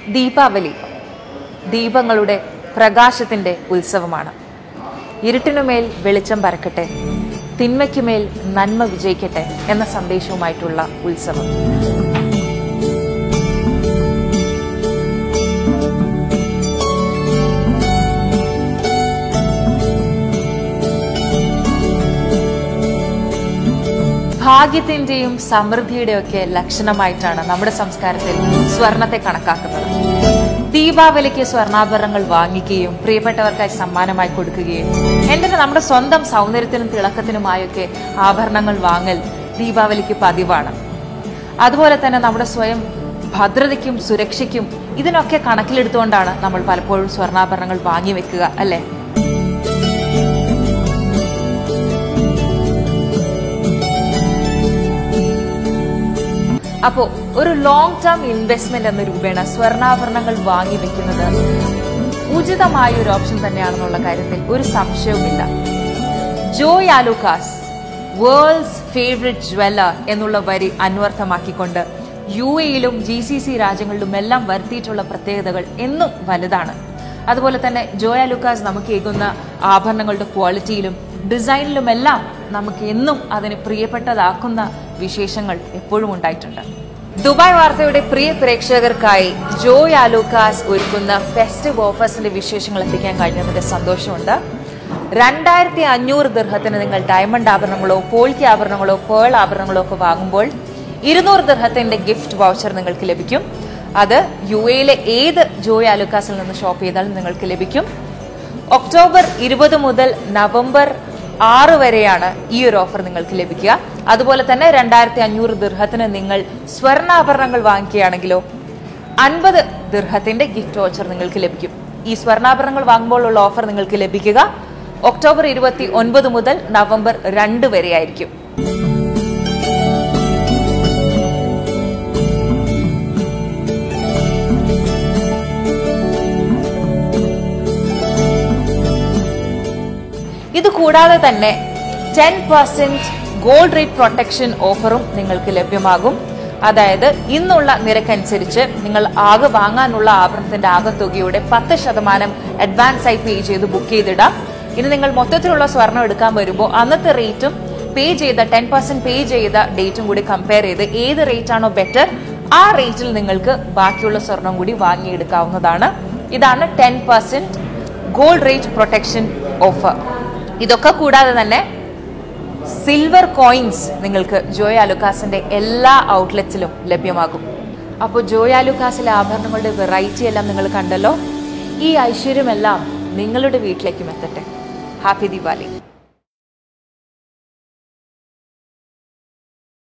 ദീപാവലി ദീപങ്ങളുടെ പ്രകാശത്തിന്റെ ഉത്സവമാണ് ഇരുട്ടിനുമേൽ വെളിച്ചം പരക്കട്ടെ തിന്മയ്ക്കുമേൽ നന്മ വിജയിക്കട്ടെ എന്ന സന്ദേശവുമായിട്ടുള്ള ഉത്സവം ഭാഗ്യത്തിന്റെയും സമൃദ്ധിയുടെയും ഒക്കെ ലക്ഷണമായിട്ടാണ് നമ്മുടെ സംസ്കാരത്തിൽ സ്വർണത്തെ കണക്കാക്കുന്നത് ദീപാവലിക്ക് സ്വർണ്ണാഭരണങ്ങൾ വാങ്ങിക്കുകയും പ്രിയപ്പെട്ടവർക്കായി സമ്മാനമായി കൊടുക്കുകയും എന്തിന് നമ്മുടെ സ്വന്തം സൗന്ദര്യത്തിനും തിളക്കത്തിനുമായൊക്കെ ആഭരണങ്ങൾ വാങ്ങൽ ദീപാവലിക്ക് പതിവാണ് അതുപോലെ തന്നെ നമ്മുടെ സ്വയം ഭദ്രതയ്ക്കും സുരക്ഷയ്ക്കും ഇതിനൊക്കെ കണക്കിലെടുത്തുകൊണ്ടാണ് നമ്മൾ പലപ്പോഴും സ്വർണ്ണാഭരണങ്ങൾ വാങ്ങി വെക്കുക അല്ലേ അപ്പോ ഒരു ലോങ് ടേം ഇൻവെസ്റ്റ്മെന്റ് എന്ന രൂപേണ സ്വർണ്ണാഭരണങ്ങൾ വാങ്ങി വെക്കുന്നത് ഉചിതമായ ഒരു ഓപ്ഷൻ തന്നെയാണെന്നുള്ള കാര്യത്തിൽ ഒരു സംശയവുമില്ല Joy Alukkas world's favourite jeweller എന്നുള്ള വരി അന്വർത്ഥമാക്കിക്കൊണ്ട് യു എയിലും ജി സി സി രാജ്യങ്ങളിലും എല്ലാം വരുത്തിയിട്ടുള്ള പ്രത്യേകതകൾ എന്നും വലുതാണ് അതുപോലെ തന്നെ ജോയ ലുക്കാസ് നമുക്ക് ഏകുന്ന ആഭരണങ്ങളുടെ ക്വാളിറ്റിയിലും ഡിസൈനിലുമെല്ലാം നമുക്ക് എന്നും അതിന് പ്രിയപ്പെട്ടതാക്കുന്ന വിശേഷങ്ങൾ എപ്പോഴും ഉണ്ടായിട്ടുണ്ട് ദുബായ് വാർത്തയുടെ പ്രിയ പ്രേക്ഷകർക്കായി ജോയ് ആലൂക്കാസ് ഒരുക്കുന്ന ഫെസ്റ്റീവ് ഓഫേഴ്സിന്റെ വിശേഷങ്ങൾ എത്തിക്കാൻ കഴിഞ്ഞതിന്റെ സന്തോഷമുണ്ട് രണ്ടായിരത്തി അഞ്ഞൂറ് ദീർഘത്തിന് നിങ്ങൾ ഡയമണ്ട് ആഭരണങ്ങളോ പോൾക്കി ആഭരണങ്ങളോ പേൾ ആഭരണങ്ങളോ ഒക്കെ വാങ്ങുമ്പോൾ ഇരുന്നൂറ് ദീർഘത്തിന്റെ ഗിഫ്റ്റ് വൗച്ചർ നിങ്ങൾക്ക് ലഭിക്കും അത് യു എയിലെ ഏത് ജോയ് ആലുക്കാസിൽ നിന്ന് ഷോപ്പ് ചെയ്താലും നിങ്ങൾക്ക് ലഭിക്കും ഒക്ടോബർ ഇരുപത് മുതൽ നവംബർ ആറ് വരെയാണ് ഈ ഒരു ഓഫർ നിങ്ങൾക്ക് ലഭിക്കുക അതുപോലെ തന്നെ രണ്ടായിരത്തി അഞ്ഞൂറ് ദീർഘത്തിന് നിങ്ങൾ സ്വർണ്ണാഭരണങ്ങൾ വാങ്ങിക്കുകയാണെങ്കിലോ അൻപത് ദീർഘത്തിന്റെ ഗിഫ്റ്റ് വോച്ചർ നിങ്ങൾക്ക് ലഭിക്കും ഈ സ്വർണ്ണാഭരണങ്ങൾ വാങ്ങുമ്പോൾ ഉള്ള ഓഫർ നിങ്ങൾക്ക് ലഭിക്കുക ഒക്ടോബർ ഇരുപത്തി ഒൻപത് മുതൽ നവംബർ രണ്ട് വരെ ആയിരിക്കും ഇത് കൂടാതെ തന്നെ ten percent gold rate protection ഓഫറും നിങ്ങൾക്ക് ലഭ്യമാകും അതായത് ഇന്നുള്ള നിരക്കനുസരിച്ച് നിങ്ങൾ ആകെ വാങ്ങാനുള്ള ആഭരണത്തിന്റെ ആകെ തുകയുടെ പത്ത് ശതമാനം അഡ്വാൻസ് ആയി പേ ചെയ്ത് ബുക്ക് ചെയ്തിടാം ഇനി നിങ്ങൾ മൊത്തത്തിലുള്ള സ്വർണം എടുക്കാൻ വരുമ്പോൾ അന്നത്തെ റേറ്റും പേ ചെയ്ത ടെൻ പെർസെന്റ് പേ ചെയ്ത ഡേറ്റും കൂടി കമ്പയർ ചെയ്ത് ഏത് റേറ്റ് ആണോ ബെറ്റർ ആ റേറ്റിൽ നിങ്ങൾക്ക് ബാക്കിയുള്ള സ്വർണം കൂടി വാങ്ങിയെടുക്കാവുന്നതാണ് ഇതാണ് ten percent gold rate protection offer ഇതൊക്കെ കൂടാതെ തന്നെ സിൽവർ കോയിൻസ് നിങ്ങൾക്ക് ജോയ് ആലുക്കാസിന്റെ എല്ലാ ഔട്ട്ലെറ്റ്സിലും ലഭ്യമാകും അപ്പോൾ ജോയ് ആലുക്കാസിലെ ആഭരണങ്ങളുടെ വെറൈറ്റി എല്ലാം നിങ്ങൾ കണ്ടല്ലോ ഈ ഐശ്വര്യമെല്ലാം നിങ്ങളുടെ വീട്ടിലേക്കും എത്തട്ടെ ഹാപ്പി ദിവാലി